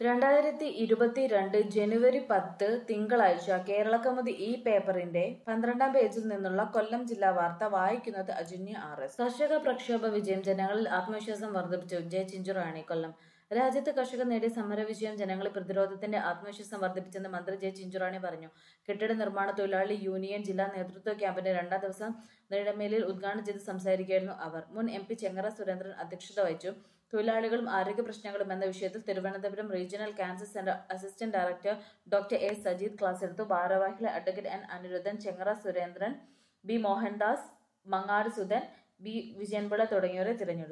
രണ്ടായിരത്തി ഇരുപത്തിരണ്ട് ജനുവരി പത്ത് തിങ്കളാഴ്ച കേരളകൗമുദി ഈ പേപ്പറിന്റെ പന്ത്രണ്ടാം പേജിൽ നിന്നുള്ള കൊല്ലം ജില്ലാ വാർത്ത വായിക്കുന്നത് അജന്യ ആർ എസ് കർഷക പ്രക്ഷോഭ വിജയം ജനങ്ങളിൽ ആത്മവിശ്വാസം വർദ്ധിപ്പിച്ചു ജെ ചിഞ്ചുറാണി കൊല്ലം രാജ്യത്ത് കർഷകർ നേടിയ സമരവിജയം ജനങ്ങളിൽ പ്രതിരോധത്തിന്റെ ആത്മവിശ്വാസം വർദ്ധിപ്പിച്ചെന്ന് മന്ത്രി ജെ ചിഞ്ചുറാണി പറഞ്ഞു കെട്ടിട നിർമ്മാണ തൊഴിലാളി യൂണിയൻ ജില്ലാ നേതൃത്വ ക്യാമ്പിന്റെ രണ്ടാം ദിവസം നെടുമേലിയിൽ ഉദ്ഘാടനം ചെയ്ത് സംസാരിക്കുകയായിരുന്നു അവർ മുൻ എം പി ചെങ്ങറ സുരേന്ദ്രൻ അധ്യക്ഷത വഹിച്ചു തൊഴിലാളികളും ആരോഗ്യ പ്രശ്നങ്ങളും എന്ന വിഷയത്തിൽ Thiruvananthapuram regional cancer centre assistant director doctor A Sajeed class എടുത്തു ഭാരവാഹികളെ advocate N Aniruddhan Chengara Surendran B Mohandas Mangad Sudhan B Vijayanpillai തുടങ്ങിയവരെ തിരഞ്ഞെടുത്തു